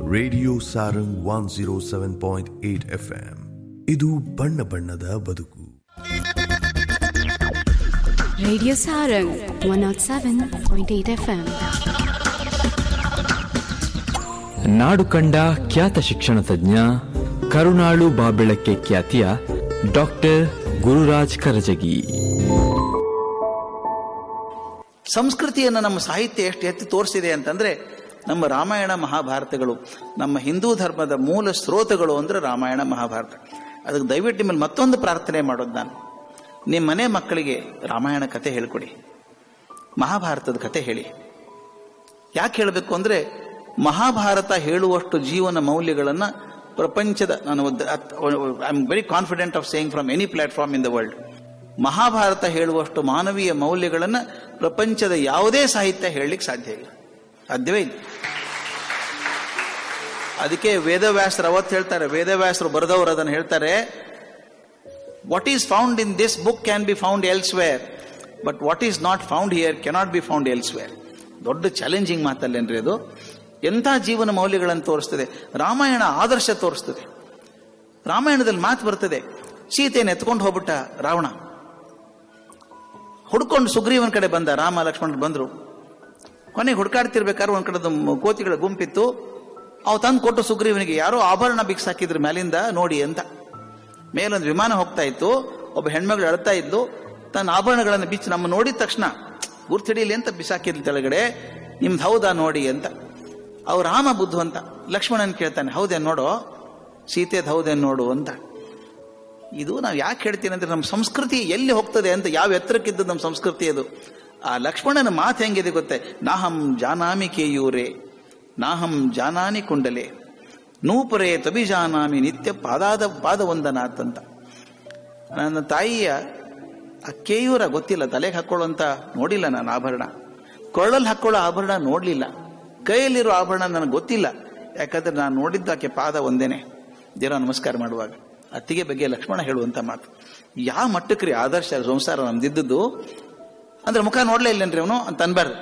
Radio Sarang one zero seven point eight F M ಇದು ಬಣ್ಣ ಬಣ್ಣದ ಬದುಕು Radio Sarang 107.8 FM. ನಾಡು ಕಂಡ ಖ್ಯಾತ ಶಿಕ್ಷಣ ತಜ್ಞ ಕರುಣಾಳು ಬಾಬೆಳಕ್ಕೆ ಖ್ಯಾತಿಯ ಡಾಕ್ಟರ್ ಗುರುರಾಜ್ ಕರಜಗಿ ಸಂಸ್ಕೃತಿಯನ್ನು ನಮ್ಮ ಸಾಹಿತ್ಯ ಎಷ್ಟು ಎತ್ತಿ ತೋರಿಸಿದೆ ಅಂತಂದ್ರೆ ನಮ್ಮ ರಾಮಾಯಣ ಮಹಾಭಾರತಗಳು ನಮ್ಮ ಹಿಂದೂ ಧರ್ಮದ ಮೂಲ ಸ್ರೋತಗಳು ಅಂದ್ರೆ ರಾಮಾಯಣ ಮಹಾಭಾರತ ಅದಕ್ಕೆ ದಯವಿಟ್ಟು ನಿಮ್ಮಲ್ಲಿ ಮತ್ತೊಂದು ಪ್ರಾರ್ಥನೆ ಮಾಡೋದು ನಾನು ನಿಮ್ಮ ಮನೆ ಮಕ್ಕಳಿಗೆ ರಾಮಾಯಣ ಕತೆ ಹೇಳ್ಕೊಡಿ ಮಹಾಭಾರತದ ಕತೆ ಹೇಳಿ ಯಾಕೆ ಹೇಳಬೇಕು ಅಂದ್ರೆ ಮಹಾಭಾರತ ಹೇಳುವಷ್ಟು ಜೀವನ ಮೌಲ್ಯಗಳನ್ನ ಪ್ರಪಂಚದ ನಾನು I am very confident of saying from any platform in the world Mahabharata ಹೇಳುವಷ್ಟು ಮಾನವೀಯ ಮೌಲ್ಯಗಳನ್ನ ಪ್ರಪಂಚದ ಯಾವುದೇ ಸಾಹಿತ್ಯ ಹೇಳಲಿಕ್ಕೆ ಸಾಧ್ಯ ಇಲ್ಲ ಸಾಧ್ಯವೇ ಇಲ್ಲ ಅದಕ್ಕೆ ವೇದವ್ಯಾಸರು ಅವತ್ತು ಹೇಳ್ತಾರೆ ವೇದವ್ಯಾಸರು ಬರೆದವರು ಅದನ್ನು ಹೇಳ್ತಾರೆ what is found in this book can be found elsewhere but what is not found here cannot be found elsewhere ದೊಡ್ಡ ಚಾಲೆಂಜಿಂಗ್ ಮಾತಲ್ಲೇನ್ರಿ ಅದು ಎಂಥ ಜೀವನ ಮೌಲ್ಯಗಳನ್ನು ತೋರಿಸ್ತದೆ ರಾಮಾಯಣ ಆದರ್ಶ ತೋರಿಸ್ತದೆ ರಾಮಾಯಣದಲ್ಲಿ ಮಾತು ಬರ್ತದೆ ಸೀತೆಯನ್ನು ಎತ್ಕೊಂಡು ಹೋಗ್ಬಿಟ್ಟ ರಾವಣ ಹುಡ್ಕೊಂಡು ಸುಗ್ರೀವನ ಕಡೆ ಬಂದ ರಾಮ ಲಕ್ಷ್ಮಣರು ಬಂದ್ರು ಕೊನೆಗೆ ಹುಡ್ಕಾಡ್ತಿರ್ಬೇಕಾದ್ರೆ ಒಂದ್ ಕಡೆ ಕೋತಿಗಳ ಗುಂಪಿತ್ತು ಅವು ತಂದು ಕೊಟ್ಟು ಸುಗ್ರೀವನಿಗೆ ಯಾರೋ ಆಭರಣ ಬಿಕ್ಸಾಕಿದ್ರು ಮೇಲಿಂದ ನೋಡಿ ಅಂತ ಮೇಲೊಂದು ವಿಮಾನ ಹೋಗ್ತಾ ಇತ್ತು ಒಬ್ಬ ಹೆಣ್ಮಗಳು ಅಳ್ತಾ ಇದ್ಲು ತನ್ನ ಆಭರಣಗಳನ್ನು ಬಿಚ್ಚಿ ನಮ್ಮ ನೋಡಿದ ತಕ್ಷಣ ಗುರ್ತಿಡಿಲಿ ಅಂತ ಬಿಸಾಕಿದ್ಲು ಕೆಳಗಡೆ ನಿಮ್ದು ಹೌದಾ ನೋಡಿ ಅಂತ ಅವ್ರು ರಾಮ ಬುದ್ಧು ಅಂತ ಲಕ್ಷ್ಮಣನ್ ಕೇಳ್ತಾನೆ ಹೌದೇನ್ ನೋಡೋ ಸೀತೆದ್ ಹೌದೇನ್ ನೋಡು ಅಂತ ಇದು ನಾವು ಯಾಕೆ ಹೇಳ್ತೀನಿ ಅಂದ್ರೆ ನಮ್ಮ ಸಂಸ್ಕೃತಿ ಎಲ್ಲಿ ಹೋಗ್ತದೆ ಅಂತ ಯಾವ ಎತ್ತರಕ್ಕಿದ್ದು ನಮ್ಮ ಸಂಸ್ಕೃತಿ ಅದು ಆ ಲಕ್ಷ್ಮಣನ ಮಾತು ಹೆಂಗಿದೆ ಗೊತ್ತೇ ನಾಹಂ ಜಾನಾಮಿ ಕೇಯೂರೆ ನಾಹಂ ಜಾನಾನಿ ಕುಂಡಲೆ ನೂಪುರೇ ತಬಿಜಾನಾಮಿ ನಿತ್ಯ ಪಾದಾದ ಪಾದವಂದನಾಥ್ ಅಂತ ನನ್ನ ತಾಯಿಯ ಆ ಕೇಯೂರ ಗೊತ್ತಿಲ್ಲ ತಲೆಗೆ ಹಾಕೊಳ್ಳುವಂತ ನೋಡಿಲ್ಲ ನಾನು ಆಭರಣ ಕೊಳ್ಳಲ್ಲಿ ಹಾಕೊಳ್ಳೋ ಆಭರಣ ನೋಡ್ಲಿಲ್ಲ ಕೈಯಲ್ಲಿರೋ ಆಭರಣ ನನಗೆ ಗೊತ್ತಿಲ್ಲ ಯಾಕಂದ್ರೆ ನಾನು ನೋಡಿದ್ದು ಆಕೆ ಪಾದ ಒಂದೇನೆ ದೇವರ ನಮಸ್ಕಾರ ಮಾಡುವಾಗ ಅತ್ತಿಗೆ ಬಗ್ಗೆ ಲಕ್ಷ್ಮಣ ಹೇಳುವಂತ ಮಾತು ಯಾವ ಮಟ್ಟಕ್ರಿ ಆದರ್ಶ ಸಂಸಾರ ನಮ್ದಿದ್ದದ್ದು ಅಂದ್ರೆ ಮುಖ ನೋಡ್ಲೇ ಇಲ್ಲೇನ್ರಿ ಅವನು ಅಂತ ಅನ್ಬಾರ್ದು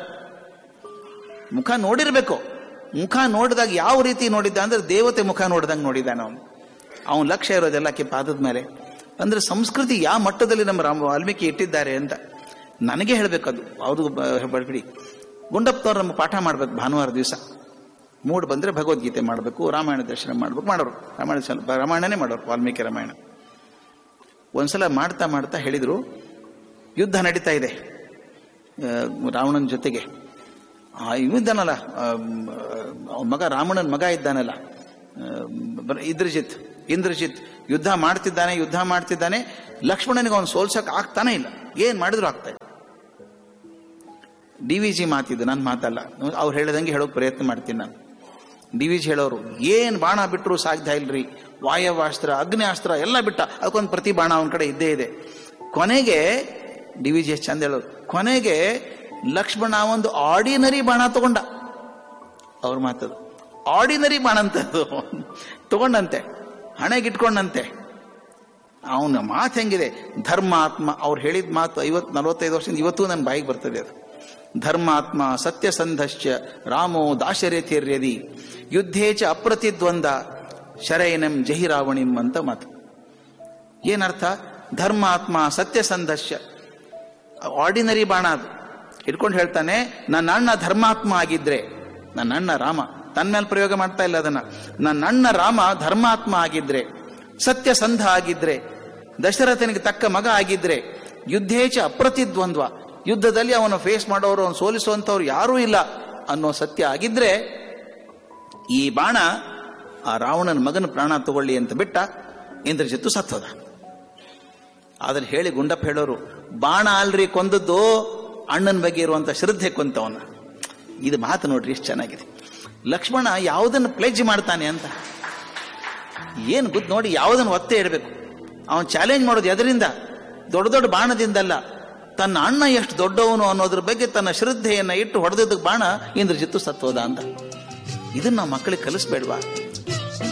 ಮುಖ ನೋಡಿರ್ಬೇಕು ಮುಖ ನೋಡಿದಾಗ ಯಾವ ರೀತಿ ನೋಡಿದ್ದ ಅಂದ್ರೆ ದೇವತೆ ಮುಖ ನೋಡಿದಂಗೆ ನೋಡಿದ್ದಾನೆ ಅವನು ಅವನ ಲಕ್ಷ್ಯ ಇರೋದೆಲ್ಲ ಆಕೆ ಪಾದದ ಮೇಲೆ ಅಂದ್ರೆ ಸಂಸ್ಕೃತಿ ಯಾವ ಮಟ್ಟದಲ್ಲಿ ನಮ್ಮ ರಾಮ ವಾಲ್ಮೀಕಿ ಇಟ್ಟಿದ್ದಾರೆ ಅಂತ ನನಗೆ ಹೇಳ್ಬೇಕದು ಅವ್ರಿಗೂ ಬಿಡಿ ಗುಂಡಪ್ಪನವ್ರು ನಮ್ಗೆ ಪಾಠ ಮಾಡ್ಬೇಕು ಭಾನುವಾರ ದಿವಸ ಮೂಡ್ ಬಂದ್ರೆ ಭಗವದ್ಗೀತೆ ಮಾಡಬೇಕು ರಾಮಾಯಣ ದರ್ಶನ ಮಾಡ್ಬೇಕು ಮಾಡೋರು ರಾಮಾಯಣ ಸ್ವಲ್ಪ ರಾಮಾಯಣನೇ ಮಾಡೋರು ವಾಲ್ಮೀಕಿ ರಾಮಾಯಣ ಒಂದ್ಸಲ ಮಾಡ್ತಾ ಮಾಡ್ತಾ ಹೇಳಿದ್ರು ಯುದ್ಧ ನಡೀತಾ ಇದೆ ಆ, ರಾವಣನ ಜೊತೆಗೆ ಆ, ಇವ ಇದ್ದಾನಲ್ಲ ಆ, ಅವ್ನ ಮಗ ರಾವಣನ ಮಗ ಇದ್ದಾನಲ್ಲ ಆ, ಬರ- ಇಂದ್ರಜಿತ್ ಇಂದ್ರಜಿತ್ ಯುದ್ಧ ಮಾಡ್ತಿದ್ದಾನೆ ಯುದ್ಧ ಮಾಡ್ತಿದ್ದಾನೆ ಲಕ್ಷ್ಮಣನಿಗೆ ಅವನು ಸೋಲ್ಸಕ್ ಆಗ್ತಾನೆ ಇಲ್ಲ ಏನ್ ಮಾಡಿದ್ರು ಆಗ್ತಾ ಇಲ್ಲ ಡಿ ವಿ ಜಿ ಮಾತಿದ್ದು ನನ್ನ ಮಾತಲ್ಲ ಅವ್ರು ಹೇಳಿದಂಗೆ ಹೇಳೋಕೆ ಪ್ರಯತ್ನ ಮಾಡ್ತೀನಿ ನಾನು ಡಿ ವಿ ಜಿ ಹೇಳೋರು ಏನ್ ಬಾಣ ಬಿಟ್ಟರು ಸಾಧ್ಯ ಇಲ್ರಿ ವಾಯವಾಸ್ತ್ರ ಅಗ್ನಿಯಾಸ್ತ್ರ ಎಲ್ಲ ಬಿಟ್ಟ ಅದಕ್ಕೊಂದು ಪ್ರತಿ ಬಾಣ ಅವನ ಕಡೆ ಇದ್ದೇ ಇದೆ ಕೊನೆಗೆ ಡಿ ವಿ ಜಿ ಎಷ್ಟು ಚಂದ ಹೇಳೋರು ಕೊನೆಗೆ ಲಕ್ಷ್ಮಣ ಒಂದು ಆರ್ಡಿನರಿ ಬಾಣ ತಗೊಂಡ ಅವ್ರ ಮಾತದು ಆರ್ಡಿನರಿ ಬಾಣ ಅಂತದ್ದು ತಗೊಂಡಂತೆ ಹಣೆಗಿಟ್ಕೊಂಡಂತೆ ಅವನ ಮಾತು ಹೆಂಗಿದೆ ಧರ್ಮಾತ್ಮ ಅವ್ರು ಹೇಳಿದ ಮಾತು ಐವತ್ ನಲವತ್ತೈದು ವರ್ಷದಿಂದ ಇವತ್ತು ನನ್ನ ಬಾಯಿಗೆ ಬರ್ತದೆ ಅದು ಧರ್ಮಾತ್ಮ ಸತ್ಯಸಂಧಶ್ಚ ರಾಮೋ ದಾಶರಥಿರ್ಯದಿ ಯುದ್ಧೇ ಚ ಅಪ್ರತಿದ್ವಂದ ಶರಯನಂ ಜಹಿರಾವಣಿಂ ಅಂತ ಮಾತು ಏನರ್ಥ ಧರ್ಮಾತ್ಮ ಸತ್ಯಸಂಧಶ್ಚ ಆರ್ಡಿನರಿ ಬಾಣ ಅದು ಇಟ್ಕೊಂಡು ಹೇಳ್ತಾನೆ ನನ್ನ ಅಣ್ಣ ಧರ್ಮಾತ್ಮ ಆಗಿದ್ರೆ ನನ್ನ ಅಣ್ಣ ರಾಮ ತನ್ನ ಮೇಲೆ ಪ್ರಯೋಗ ಮಾಡ್ತಾ ಇಲ್ಲ ಅದನ್ನ ನನ್ನ ಅಣ್ಣ ರಾಮ ಧರ್ಮಾತ್ಮ ಆಗಿದ್ರೆ ಸತ್ಯಸಂಧ ಆಗಿದ್ರೆ ದಶರಥನಿಗೆ ತಕ್ಕ ಮಗ ಆಗಿದ್ರೆ ಯುದ್ಧೇಚ ಅಪ್ರತಿದ್ವಂದ್ವ ಯುದ್ಧದಲ್ಲಿ ಅವನು ಫೇಸ್ ಮಾಡೋರು ಅವನು ಸೋಲಿಸುವಂತವ್ರು ಯಾರೂ ಇಲ್ಲ ಅನ್ನೋ ಸತ್ಯ ಆಗಿದ್ರೆ ಈ ಬಾಣ ಆ ರಾವಣನ ಮಗನ ಪ್ರಾಣ ತಗೊಳ್ಳಿ ಅಂತ ಬಿಟ್ಟ ಇಂದ್ರಜಿತ್ತು ಸತ್ತೋದ ಆದ್ರೆ ಹೇಳಿ ಗುಂಡಪ್ಪ ಹೇಳೋರು ಬಾಣ ಅಲ್ರಿ ಕೊಂದದ್ದು ಅಣ್ಣನ ಬಗ್ಗೆ ಇರುವಂತ ಶ್ರದ್ಧೆ ಕೊಂತವನ ಇದು ಮಾತು ನೋಡ್ರಿ ಎಷ್ಟು ಚೆನ್ನಾಗಿದೆ ಲಕ್ಷ್ಮಣ ಯಾವುದನ್ನು ಪ್ಲೆಜ್ ಮಾಡ್ತಾನೆ ಅಂತ ಏನ್ ಗೊತ್ತು ನೋಡಿ ಯಾವುದನ್ನು ಒತ್ತೆ ಇಡಬೇಕು ಅವನು ಚಾಲೆಂಜ್ ಮಾಡೋದು ಎದರಿಂದ ದೊಡ್ಡ ದೊಡ್ಡ ಬಾಣದಿಂದಲ್ಲ ತನ್ನ ಅಣ್ಣ ಎಷ್ಟು ದೊಡ್ಡವನು ಅನ್ನೋದ್ರ ಬಗ್ಗೆ ತನ್ನ ಶ್ರದ್ಧೆಯನ್ನ ಇಟ್ಟು ಹೊಡೆದದ್ದು ಬಾಣ ಇಂದ್ರಜಿತ್ತು ಸತ್ತೋದ ಅಂತ ಇದನ್ನ ನಾವು ಮಕ್ಕಳಿಗೆ ಕಲಿಸ್ಬೇಡ್ವಾ